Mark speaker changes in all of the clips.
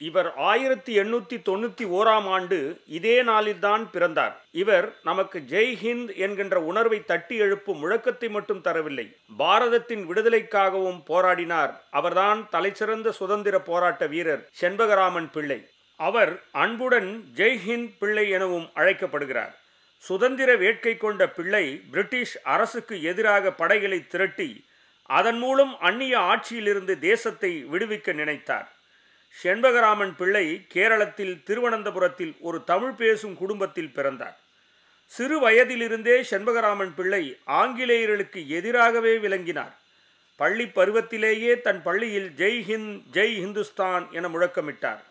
Speaker 1: இவர் ஆயிரத்தி எண்ணூற்றி தொண்ணூற்றி ஓராம் ஆண்டு இதே நாளில்தான் பிறந்தார் இவர் நமக்கு ஜெய் ஹிந்த் என்கின்ற உணர்வை தட்டி எழுப்பும் முழக்கத்தை மட்டும் தரவில்லை பாரதத்தின் விடுதலைக்காகவும் போராடினார் அவர்தான் தலைசிறந்த சுதந்திர போராட்ட வீரர் செண்பகராமன் பிள்ளை அவர் அன்புடன் ஜெய் ஹிந்த் பிள்ளை எனவும் அழைக்கப்படுகிறார் சுதந்திர வேட்கை கொண்ட பிள்ளை பிரிட்டிஷ் அரசுக்கு எதிராக படைகளை திரட்டி அதன் மூலம் அந்நிய ஆட்சியிலிருந்து தேசத்தை விடுவிக்க நினைத்தார் செண்பகராமன் பிள்ளை கேரளத்தில் திருவனந்தபுரத்தில் ஒரு தமிழ் பேசும் குடும்பத்தில் பிறந்தார் சிறு வயதிலிருந்தே செண்பகராமன் பிள்ளை ஆங்கிலேயர்களுக்கு எதிராகவே விளங்கினார் பள்ளி பருவத்திலேயே தன் பள்ளியில் ஜெய் ஹிந்த் ஜெய் ஹிந்துஸ்தான் என முழக்கமிட்டார்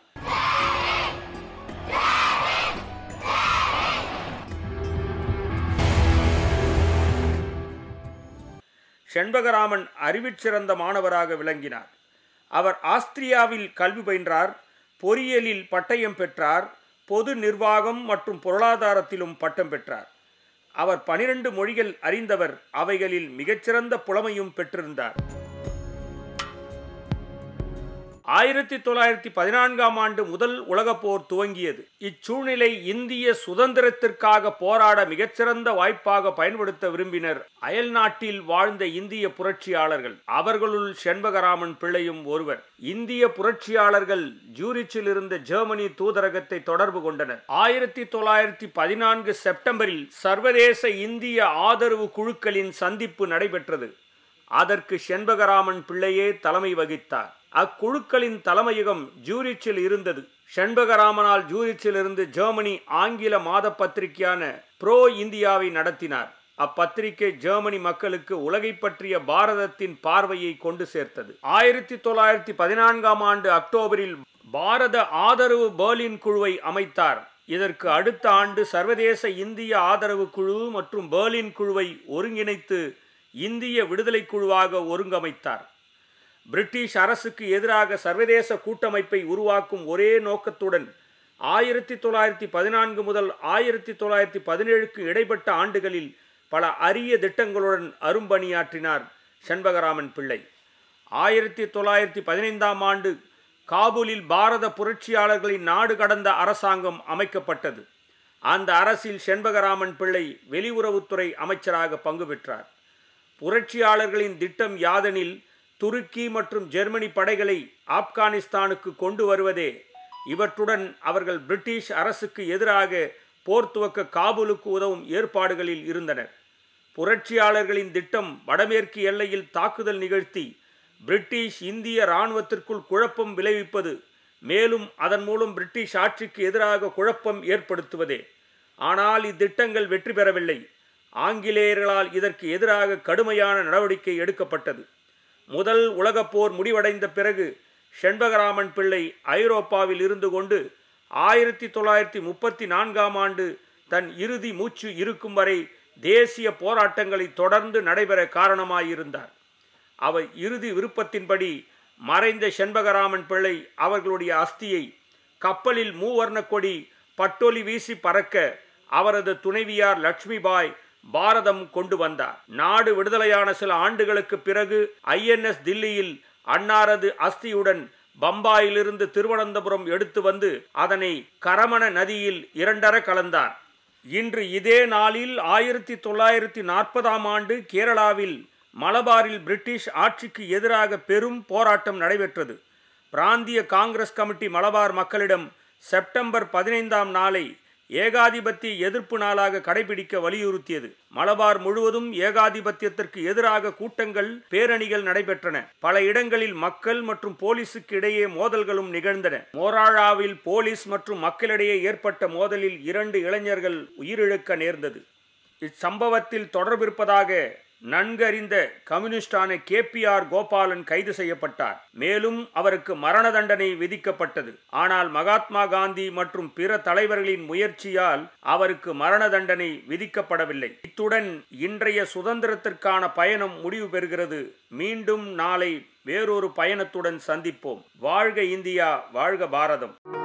Speaker 1: செண்பகராமன் அறிவிச்சிறந்த மாணவராக விளங்கினார் அவர் ஆஸ்திரியாவில் கல்வி பயின்றார் பொறியியலில் பட்டயம் பெற்றார் பொது நிர்வாகம் மற்றும் பொருளாதாரத்திலும் பட்டம் பெற்றார் அவர் பனிரெண்டு மொழிகள் அறிந்தவர் அவைகளில் மிகச்சிறந்த புலமையும் பெற்றிருந்தார் ஆயிரத்தி தொள்ளாயிரத்தி பதினான்காம் ஆண்டு முதல் உலகப் போர் துவங்கியது இச்சூழ்நிலை இந்திய சுதந்திரத்திற்காக போராட மிகச்சிறந்த வாய்ப்பாக பயன்படுத்த விரும்பினர் அயல் நாட்டில் வாழ்ந்த இந்திய புரட்சியாளர்கள் அவர்களுள் செண்பகராமன் பிள்ளையும் ஒருவர் இந்திய புரட்சியாளர்கள் ஜூரிச்சில் இருந்த ஜெர்மனி தூதரகத்தை தொடர்பு கொண்டனர் ஆயிரத்தி தொள்ளாயிரத்தி பதினான்கு செப்டம்பரில் சர்வதேச இந்திய ஆதரவு குழுக்களின் சந்திப்பு நடைபெற்றது அதற்கு செண்பகராமன் பிள்ளையே தலைமை வகித்தார் அக்குழுக்களின் தலைமையகம் ஜூரிச்சில் இருந்தது செண்பகராமனால் ஜூரிச்சில் இருந்து ஜெர்மனி ஆங்கில மாத பத்திரிகையான ப்ரோ இந்தியாவை நடத்தினார் அப்பத்திரிகை ஜெர்மனி மக்களுக்கு உலகை பற்றிய பாரதத்தின் பார்வையை கொண்டு சேர்த்தது ஆயிரத்தி தொள்ளாயிரத்தி பதினான்காம் ஆண்டு அக்டோபரில் பாரத ஆதரவு பெர்லின் குழுவை அமைத்தார் இதற்கு அடுத்த ஆண்டு சர்வதேச இந்திய ஆதரவு குழு மற்றும் பெர்லின் குழுவை ஒருங்கிணைத்து இந்திய விடுதலை குழுவாக ஒருங்கமைத்தார் பிரிட்டிஷ் அரசுக்கு எதிராக சர்வதேச கூட்டமைப்பை உருவாக்கும் ஒரே நோக்கத்துடன் ஆயிரத்தி தொள்ளாயிரத்தி பதினான்கு முதல் ஆயிரத்தி தொள்ளாயிரத்தி பதினேழுக்கு இடைப்பட்ட ஆண்டுகளில் பல அரிய திட்டங்களுடன் அரும்பணியாற்றினார் செண்பகராமன் பிள்ளை ஆயிரத்தி தொள்ளாயிரத்தி பதினைந்தாம் ஆண்டு காபூலில் பாரத புரட்சியாளர்களின் நாடு கடந்த அரசாங்கம் அமைக்கப்பட்டது அந்த அரசில் செண்பகராமன் பிள்ளை வெளியுறவுத்துறை அமைச்சராக பங்கு பெற்றார் புரட்சியாளர்களின் திட்டம் யாதெனில் துருக்கி மற்றும் ஜெர்மனி படைகளை ஆப்கானிஸ்தானுக்கு கொண்டு வருவதே இவற்றுடன் அவர்கள் பிரிட்டிஷ் அரசுக்கு எதிராக போர் துவக்க காபூலுக்கு உதவும் ஏற்பாடுகளில் இருந்தனர் புரட்சியாளர்களின் திட்டம் வடமேற்கு எல்லையில் தாக்குதல் நிகழ்த்தி பிரிட்டிஷ் இந்திய இராணுவத்திற்குள் குழப்பம் விளைவிப்பது மேலும் அதன் மூலம் பிரிட்டிஷ் ஆட்சிக்கு எதிராக குழப்பம் ஏற்படுத்துவதே ஆனால் இத்திட்டங்கள் வெற்றி பெறவில்லை ஆங்கிலேயர்களால் இதற்கு எதிராக கடுமையான நடவடிக்கை எடுக்கப்பட்டது முதல் உலகப் போர் முடிவடைந்த பிறகு செண்பகராமன் பிள்ளை ஐரோப்பாவில் இருந்து கொண்டு ஆயிரத்தி தொள்ளாயிரத்தி முப்பத்தி நான்காம் ஆண்டு தன் இறுதி மூச்சு இருக்கும் வரை தேசிய போராட்டங்களை தொடர்ந்து நடைபெற காரணமாயிருந்தார் அவர் இறுதி விருப்பத்தின்படி மறைந்த செண்பகராமன் பிள்ளை அவர்களுடைய அஸ்தியை கப்பலில் மூவர்ண கொடி பட்டொலி வீசி பறக்க அவரது துணைவியார் லட்சுமிபாய் பாரதம் கொண்டு வந்தார் நாடு விடுதலையான சில ஆண்டுகளுக்கு பிறகு ஐஎன்எஸ் தில்லியில் அன்னாரது அஸ்தியுடன் பம்பாயிலிருந்து திருவனந்தபுரம் எடுத்து வந்து அதனை கரமண நதியில் இரண்டர கலந்தார் இன்று இதே நாளில் ஆயிரத்தி தொள்ளாயிரத்தி நாற்பதாம் ஆண்டு கேரளாவில் மலபாரில் பிரிட்டிஷ் ஆட்சிக்கு எதிராக பெரும் போராட்டம் நடைபெற்றது பிராந்திய காங்கிரஸ் கமிட்டி மலபார் மக்களிடம் செப்டம்பர் பதினைந்தாம் நாளை ஏகாதிபத்திய எதிர்ப்பு நாளாக கடைபிடிக்க வலியுறுத்தியது மலபார் முழுவதும் ஏகாதிபத்தியத்திற்கு எதிராக கூட்டங்கள் பேரணிகள் நடைபெற்றன பல இடங்களில் மக்கள் மற்றும் போலீசுக்கு இடையே மோதல்களும் நிகழ்ந்தன மோராழாவில் போலீஸ் மற்றும் மக்களிடையே ஏற்பட்ட மோதலில் இரண்டு இளைஞர்கள் உயிரிழக்க நேர்ந்தது இச்சம்பவத்தில் தொடர்பிருப்பதாக நன்கறிந்த கம்யூனிஸ்டான கே பி ஆர் கோபாலன் கைது செய்யப்பட்டார் மேலும் அவருக்கு மரண தண்டனை விதிக்கப்பட்டது ஆனால் மகாத்மா காந்தி மற்றும் பிற தலைவர்களின் முயற்சியால் அவருக்கு மரண தண்டனை விதிக்கப்படவில்லை இத்துடன் இன்றைய சுதந்திரத்திற்கான பயணம் முடிவு பெறுகிறது மீண்டும் நாளை வேறொரு பயணத்துடன் சந்திப்போம் வாழ்க இந்தியா வாழ்க பாரதம்